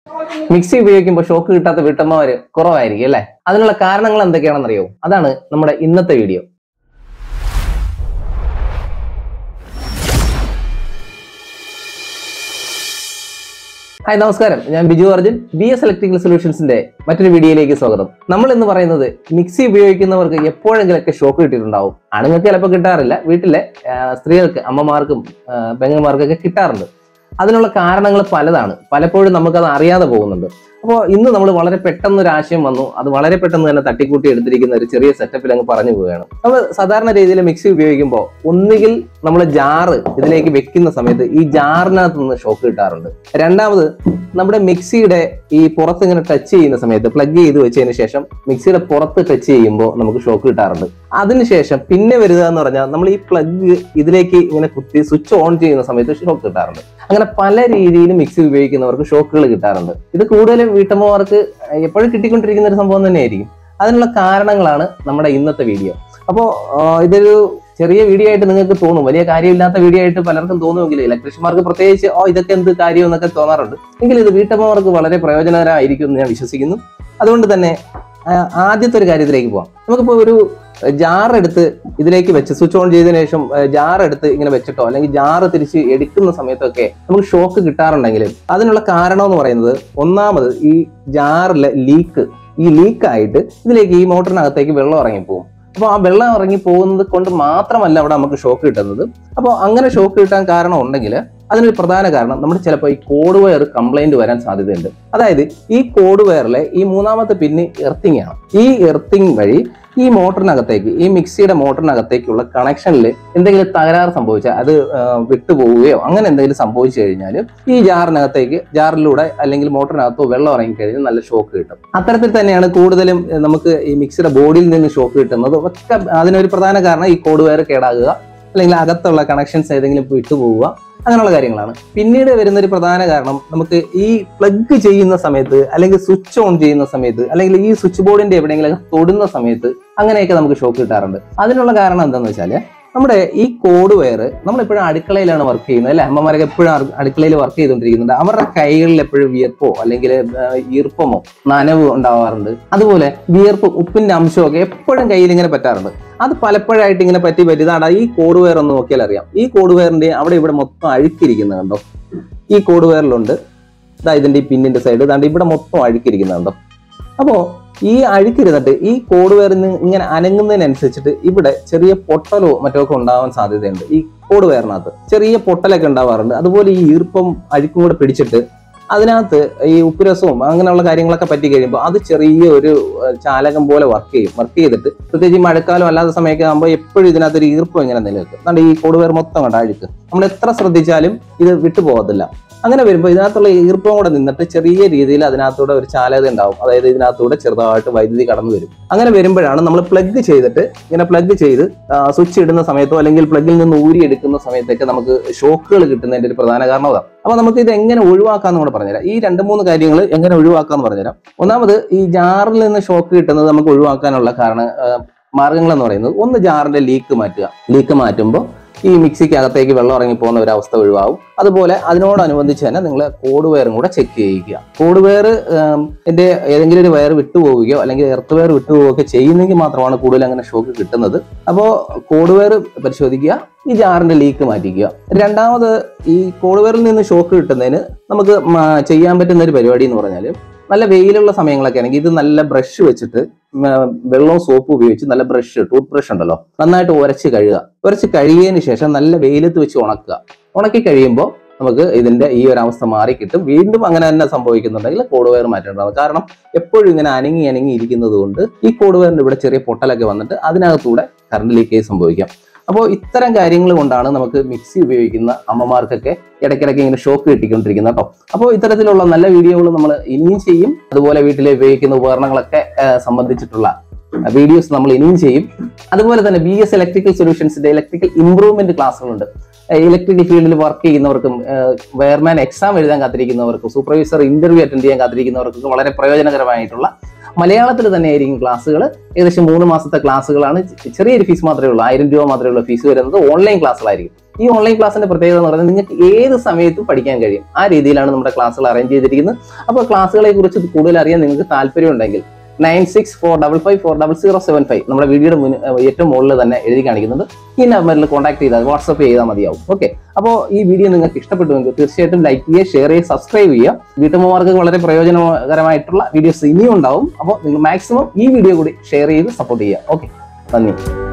mixie ഉപയോഗിക്കുമ്പോൾ shock കിട്ടാത്ത വീട്ടമ്മമാര് കുറവായിരിക്കും അല്ലേ അതിനുള്ള കാരണങ്ങൾ എന്തൊക്കെയാണെന്നറിയോ അതാണ് നമ്മുടെ ഇന്നത്തെ വീഡിയോ ഹായ് നമസ്കാരം ഞാൻ Biju Arjun B S electrical സൊല്യൂഷൻസിന്റെ മറ്റൊരു വീഡിയോയിലേക്ക് സ്വാഗതം നമ്മൾ ഇന്ന് പറയുന്നത് മിക്സി ഉപയോഗിക്കുന്നവർക്ക് എപ്പോഴെങ്കിലൊക്കെ ഷോക്ക് കിട്ടിയിട്ടുണ്ടാവും ആണുങ്ങൾക്ക് ചിലപ്പോൾ കിട്ടാറില്ല വീട്ടിലെ ആ, സ്ത്രീകൾക്ക് അമ്മമാർക്കും ആ, പെങ്ങന്മാർക്കൊക്കെ കിട്ടാറുണ്ട് അതിനുള്ള കാരണങ്ങൾ പലതാണ് പലപ്പോഴും നമുക്കത് അറിയാതെ പോകുന്നുണ്ട് അപ്പോൾ ഇന്ന് നമ്മൾ വളരെ പെട്ടെന്ന് ഒരു ആശയം വന്നു അത് വളരെ പെട്ടെന്ന് തന്നെ തട്ടിക്കൂട്ടി എടുത്തിരിക്കുന്ന ഒരു ചെറിയ സെറ്റപ്പിൽ അങ്ങ് പറഞ്ഞു പോവുകയാണ് നമ്മൾ സാധാരണ രീതിയിൽ മിക്സി ഉപയോഗിക്കുമ്പോൾ ഒന്നുകിൽ നമ്മൾ ജാറ് ഇതിലേക്ക് വെക്കുന്ന സമയത്ത് ഈ ജാറിനകത്ത് നിന്ന് ഷോക്ക് കിട്ടാറുണ്ട് രണ്ടാമത് നമ്മുടെ മിക്സിയുടെ ഈ പുറത്ത് ഇങ്ങനെ ടച്ച് ചെയ്യുന്ന സമയത്ത് പ്ലഗ് ചെയ്ത് വെച്ചതിന് ശേഷം മിക്സിയുടെ പുറത്ത് ടച്ച് ചെയ്യുമ്പോൾ നമുക്ക് ഷോക്ക് കിട്ടാറുണ്ട് അതിനുശേഷം പിന്നെ വരിക എന്ന് പറഞ്ഞാൽ നമ്മൾ ഈ പ്ലഗ് ഇതിലേക്ക് ഇങ്ങനെ കുത്തി സ്വിച്ച് ഓൺ ചെയ്യുന്ന സമയത്ത് ഷോക്ക് കിട്ടാറുണ്ട് അങ്ങനെ പല രീതിയിൽ മിക്സി ഉപയോഗിക്കുന്നവർക്ക് ഷോക്കുകൾ കിട്ടാറുണ്ട് ഇത് കൂടുതലും വീട്ടമ്മമാർക്ക് എപ്പോഴും കിട്ടിക്കൊണ്ടിരിക്കുന്ന ഒരു സംഭവം തന്നെയായിരിക്കും അതിനുള്ള കാരണങ്ങളാണ് നമ്മുടെ ഇന്നത്തെ വീഡിയോ അപ്പോൾ ഇതൊരു ചെറിയ വീഡിയോ ആയിട്ട് നിങ്ങൾക്ക് തോന്നും വലിയ കാര്യമില്ലാത്ത വീഡിയോ ആയിട്ട് പലർക്കും തോന്നുമെങ്കിൽ ഇലക്ട്രീഷ്യന്മാർക്ക് പ്രത്യേകിച്ച് ഓ ഇതൊക്കെ എന്ത് കാര്യം എന്നൊക്കെ തോന്നാറുണ്ട് എങ്കിൽ ഇത് വീട്ടമ്മമാർക്ക് വളരെ പ്രയോജനകരമായിരിക്കും എന്ന് ഞാൻ വിശ്വസിക്കുന്നു അതുകൊണ്ട് തന്നെ ആ, ആദ്യത്തെ ഒരു കാര്യത്തിലേക്ക് പോവാം നമുക്കിപ്പോൾ ഒരു ജാർ എടുത്ത് ഇതിലേക്ക് വെച്ച് സ്വിച്ച് ഓൺ ചെയ്തതിനു ശേഷം ജാർ എടുത്ത് ഇങ്ങനെ വെച്ചിട്ടോ അല്ലെങ്കിൽ ജാറ് തിരിച്ച് എടുക്കുന്ന സമയത്തൊക്കെ നമുക്ക് ഷോക്ക് കിട്ടാറുണ്ടെങ്കിൽ അതിനുള്ള കാരണം എന്ന് പറയുന്നത് ഒന്നാമത് ഈ ജാറിലെ ലീക്ക് ഈ ലീക്കായിട്ട് ഇതിലേക്ക് ഈ മോട്ടറിനകത്തേക്ക് വെള്ളം ഇറങ്ങിപ്പോകും അപ്പോൾ ആ വെള്ളം ഇറങ്ങി പോകുന്നത് കൊണ്ട് മാത്രമല്ല അവിടെ നമുക്ക് ഷോക്ക് കിട്ടുന്നത് അപ്പോൾ അങ്ങനെ ഷോക്ക് കിട്ടാൻ കാരണം ഉണ്ടെങ്കിൽ അതിനൊരു പ്രധാന കാരണം നമ്മുടെ ചിലപ്പോൾ ഈ കോഡ് വയർ കംപ്ലൈന്റ് വരാൻ സാധ്യതയുണ്ട് അതായത് ഈ കോഡ് വയറിലെ ഈ മൂന്നാമത്തെ പിന്ന് എർത്തിങ് ആണ് ഈ എർത്തിങ് വഴി ഈ മോട്ടറിനകത്തേക്ക് ഈ മിക്സിയുടെ മോട്ടറിനകത്തേക്കുള്ള കണക്ഷനിൽ എന്തെങ്കിലും തകരാറ് സംഭവിച്ചാൽ അത് ആ, വിട്ടുപോവുകയോ അങ്ങനെ എന്തെങ്കിലും സംഭവിച്ചു കഴിഞ്ഞാൽ ഈ ജാറിനകത്തേക്ക് ജാറിലൂടെ അല്ലെങ്കിൽ മോട്ടറിനകത്തോ വെള്ളം ഇറങ്ങിക്കഴിഞ്ഞാൽ നല്ല ഷോക്ക് കിട്ടും അത്തരത്തിൽ തന്നെയാണ് കൂടുതലും ഏ, നമുക്ക് ഈ മിക്സിയുടെ ബോഡിയിൽ നിന്ന് ഷോക്ക് കിട്ടുന്നത് ഒക്കെ അതിനൊരു പ്രധാന കാരണം ഈ കോഡ് വയർ കേടാകുക അല്ലെങ്കിൽ അകത്തുള്ള കണക്ഷൻസ് ഏതെങ്കിലും വിട്ടുപോവുക അങ്ങനെയുള്ള കാര്യങ്ങളാണ് പിന്നീട് വരുന്ന ഒരു പ്രധാന കാരണം നമുക്ക് ഈ പ്ലഗ് ചെയ്യുന്ന സമയത്ത് അല്ലെങ്കിൽ സ്വിച്ച് ഓൺ ചെയ്യുന്ന സമയത്ത് അല്ലെങ്കിൽ ഈ സ്വിച്ച് ബോർഡിന്റെ എവിടെയെങ്കിലും തൊടുന്ന സമയത്ത് അങ്ങനെയൊക്കെ നമുക്ക് ഷോക്ക് കിട്ടാറുണ്ട് അതിനുള്ള കാരണം എന്താണെന്ന് വെച്ചാൽ നമ്മുടെ ഈ കോഡ് വയർ നമ്മളെപ്പോഴും അടുക്കളയിലാണ് വർക്ക് ചെയ്യുന്നത് അല്ലെ അമ്മമാരൊക്കെ എപ്പോഴും അറ- അടുക്കളയിൽ വർക്ക് ചെയ്തുകൊണ്ടിരിക്കുന്നുണ്ട് അവരുടെ കൈകളിൽ എപ്പോഴും വിയർപ്പോ അല്ലെങ്കിൽ ഈർപ്പമോ നനവോ ഉണ്ടാവാറുണ്ട് അതുപോലെ വിയർപ്പ് ഉപ്പിന്റെ അംശമൊക്കെ എപ്പോഴും കയ്യിൽ ഇങ്ങനെ പറ്റാറുണ്ട് അത് പലപ്പോഴായിട്ട് ഇങ്ങനെ പറ്റി പറ്റി ഇതാണ്ടാ ഈ കോഡ് വയർ ഒന്ന് നോക്കിയാൽ അറിയാം ഈ കോഡ് വയറിന്റെ അവിടെ ഇവിടെ മൊത്തം അഴുക്കിരിക്കുന്നത് കണ്ടോ ഈ കോഡ് വയറിലുണ്ട് ഇതാ ഇതിന്റെ ഈ പിന്നിന്റെ സൈഡ് ഇതാണ്ട് ഇവിടെ മൊത്തം അഴുക്കിരിക്കുന്നത് കണ്ടോ അപ്പോ ഈ അഴുക്കിരുന്നിട്ട് ഈ കോഡ് വയറിന് ഇങ്ങനെ അനങ്ങുന്നതിനനുസരിച്ചിട്ട് ഇവിടെ ചെറിയ പൊട്ടലോ മറ്റോ ഒക്കെ ഉണ്ടാവാൻ സാധ്യതയുണ്ട് ഈ കോഡ് വയറിനകത്ത് ചെറിയ പൊട്ടലൊക്കെ ഉണ്ടാവാറുണ്ട് അതുപോലെ ഈ ഈർപ്പം അഴുക്കും കൂടെ പിടിച്ചിട്ട് അതിനകത്ത് ഈ ഉപ്പുരസവും അങ്ങനെയുള്ള കാര്യങ്ങളൊക്കെ പറ്റി കഴിയുമ്പോൾ അത് ചെറിയ ഒരു ഏഹ്, ചാലകം പോലെ വർക്ക് ചെയ്യും വർക്ക് ചെയ്തിട്ട് പ്രത്യേകിച്ച് ഈ മഴക്കാലം അല്ലാത്ത സമയമൊക്കെ ആകുമ്പോൾ എപ്പോഴും ഇതിനകത്ത് ഒരു ഈർപ്പം ഇങ്ങനെ നിലനിൽക്കും അതുകൊണ്ട് ഈ കൊടുവേർ മൊത്തം കണ്ട അഴുക്ക് നമ്മൾ എത്ര ശ്രദ്ധിച്ചാലും ഇത് വിട്ടുപോകത്തില്ല അങ്ങനെ വരുമ്പോൾ ഇതിനകത്തുള്ള ഈർപ്പം കൂടെ നിന്നിട്ട് ചെറിയ രീതിയിൽ അതിനകത്തൂടെ ഒരു ചാലകത ഉണ്ടാവും അതായത് ഇതിനകത്തൂടെ ചെറുതായിട്ട് വൈദ്യുതി കടന്നു വരും അങ്ങനെ വരുമ്പോഴാണ് നമ്മൾ പ്ലഗ് ചെയ്തിട്ട് ഇങ്ങനെ പ്ലഗ് ചെയ്ത് സ്വിച്ച് ഇടുന്ന സമയത്തോ അല്ലെങ്കിൽ പ്ലഗിൽ നിന്ന് ഊരി എടുക്കുന്ന സമയത്തൊക്കെ നമുക്ക് ഷോക്കുകൾ കിട്ടുന്നതിന്റെ ഒരു പ്രധാന കാരണം അതാണ് അപ്പൊ നമുക്ക് ഇത് എങ്ങനെ ഒഴിവാക്കാന്ന് കൂടെ പറഞ്ഞുതരാം ഈ രണ്ട് മൂന്ന് കാര്യങ്ങൾ എങ്ങനെ ഒഴിവാക്കാന്ന് പറഞ്ഞുതരാം ഒന്നാമത് ഈ ജാറിൽ നിന്ന് ഷോക്ക് കിട്ടുന്നത് നമുക്ക് ഒഴിവാക്കാനുള്ള കാരണം മാർഗങ്ങൾ എന്ന് പറയുന്നത് ഒന്ന് ജാറിന്റെ ലീക്ക് മാറ്റുക ലീക്ക് മാറ്റുമ്പോൾ ഈ മിക്സിക്ക് അകത്തേക്ക് വെള്ളം ഇറങ്ങി പോകുന്ന ഒരു അവസ്ഥ ഒഴിവാകും അതുപോലെ അതിനോടനുബന്ധിച്ച് തന്നെ നിങ്ങൾ കോഡ് വയറും കൂടെ ചെക്ക് ചെയ്യിക്കുക കോഡ് വയർ എന്റെ ഏതെങ്കിലും ഒരു വയർ വിട്ടുപോവുകയോ അല്ലെങ്കിൽ എർത്ത് വയർ വിട്ടുപോവുകയോ ഒക്കെ ചെയ്യുന്നെങ്കിൽ മാത്രമാണ് കൂടുതൽ അങ്ങനെ ഷോക്ക് കിട്ടുന്നത് അപ്പോൾ കോഡ് വയർ പരിശോധിക്കുക ഈ ജാറിന്റെ ലീക്ക് മാറ്റിക്കുക രണ്ടാമത് ഈ കോഡ് വയറിൽ നിന്ന് ഷോക്ക് കിട്ടുന്നതിന് നമുക്ക് മ- ചെയ്യാൻ പറ്റുന്ന ഒരു പരിപാടി എന്ന് പറഞ്ഞാൽ നല്ല വെയിലുള്ള സമയങ്ങളൊക്കെ ആണെങ്കിൽ ഇത് നല്ല ബ്രഷ് വെച്ചിട്ട് ഉം, ആ, വെള്ളവും സോപ്പും ഉപയോഗിച്ച് നല്ല ബ്രഷ് ടൂത്ത് ബ്രഷ് ഉണ്ടല്ലോ നന്നായിട്ട് ഉരച്ച് കഴുകുക ഉരച്ച് കഴുകിയതിന് ശേഷം നല്ല വെയിലത്ത് വെച്ച് ഉണക്കുക ഉണക്കി കഴിയുമ്പോൾ നമുക്ക് ഇതിന്റെ ഈ ഒരു അവസ്ഥ മാറി കിട്ടും വീണ്ടും അങ്ങനെ തന്നെ സംഭവിക്കുന്നുണ്ടെങ്കിൽ കോഡ് വയർ മാറ്റേണ്ടതാണ് കാരണം എപ്പോഴും ഇങ്ങനെ അനങ്ങി അനങ്ങി ഇരിക്കുന്നത് കൊണ്ട് ഈ കോഡ് വയറിന്റെ ഇവിടെ ചെറിയ പൊട്ടലൊക്കെ വന്നിട്ട് അതിനകത്തൂടെ കറണ്ട് ലീക്കേജ് സംഭവിക്കാം അപ്പോൾ ഇത്തരം കാര്യങ്ങൾ കൊണ്ടാണ് നമുക്ക് മിക്സി ഉപയോഗിക്കുന്ന അമ്മമാർക്കൊക്കെ ഇടയ്ക്കിടയ്ക്ക് ഇങ്ങനെ ഷോക്ക് കിട്ടിക്കൊണ്ടിരിക്കുന്നത് കേട്ടോ അപ്പോൾ ഇത്തരത്തിലുള്ള നല്ല വീഡിയോകൾ നമ്മൾ ഇനിയും ചെയ്യും അതുപോലെ വീട്ടിൽ ഉപയോഗിക്കുന്ന ഉപകരണങ്ങളൊക്കെ ആ, സംബന്ധിച്ചിട്ടുള്ള വീഡിയോസ് നമ്മൾ ഇനിയും ചെയ്യും അതുപോലെ തന്നെ ബി എസ് ഇലക്ട്രിക്കൽ സൊല്യൂഷൻസിന്റെ ഇലക്ട്രിക്കൽ ഇംപ്രൂവ്മെന്റ് ക്ലാസ്സുകളുണ്ട് ഇലക്ട്രിക്കൽ ഫീൽഡിൽ വർക്ക് ചെയ്യുന്നവർക്കും വയർമാൻ എക്സാം എഴുതാൻ കാത്തിരിക്കുന്നവർക്കും സൂപ്പർവൈസർ ഇന്റർവ്യൂ അറ്റൻഡ് ചെയ്യാൻ കാത്തിരിക്കുന്നവർക്കൊക്കെ വളരെ പ്രയോജനകരമായിട്ടുള്ള മലയാളത്തിൽ തന്നെ ആയിരിക്കും ക്ലാസ്സുകൾ ഏകദേശം മൂന്ന് മാസത്തെ ക്ലാസ്സുകളാണ് ചെ- ചെറിയൊരു ഫീസ് മാത്രമേ ഉള്ളൂ ആയിരം രൂപ മാത്രമേ ഉള്ളൂ ഫീസ് വരുന്നത് ഓൺലൈൻ ക്ലാസ്സുകളായിരിക്കും ഈ ഓൺലൈൻ ക്ലാസ്സിന്റെ പ്രത്യേകത എന്ന് പറയുന്നത് നിങ്ങൾക്ക് ഏത് സമയത്തും പഠിക്കാൻ കഴിയും ആ രീതിയിലാണ് നമ്മുടെ ക്ലാസ്സുകൾ അറേഞ്ച് ചെയ്തിരിക്കുന്നത് അപ്പോൾ ക്ലാസ്സുകളെ കുറിച്ച് കൂടുതൽ അറിയാൻ നിങ്ങൾക്ക് താല്പര്യം ഉണ്ടെങ്കിൽ nine six four double five four double zero seven five നമ്മുടെ വീഡിയോയുടെ മുന്നിൽ ഏഹ് ഏറ്റവും മുകളിൽ തന്നെ എഴുതി കാണിക്കുന്നുണ്ട് ഈ നമ്പറിൽ കോൺടാക്ട് ചെയ്താൽ വാട്സപ്പ് ചെയ്താൽ മതിയാവും ഓക്കെ അപ്പോൾ ഈ വീഡിയോ നിങ്ങൾക്ക് ഇഷ്ടപ്പെട്ടുവെങ്കിൽ തീർച്ചയായിട്ടും ലൈക്ക് ചെയ്യുക ഷെയർ ചെയ്യുക സബ്സ്ക്രൈബ് ചെയ്യുക വീട്ടമ്മമാർക്ക് വളരെ പ്രയോജനകരമായിട്ടുള്ള വീഡിയോസ് ഇനിയും ഉണ്ടാവും അപ്പോൾ നിങ്ങൾ മാക്സിമം ഈ വീഡിയോ കൂടി ഷെയർ ചെയ്ത് സപ്പോർട്ട് ചെയ്യുക ഓക്കെ നന്ദി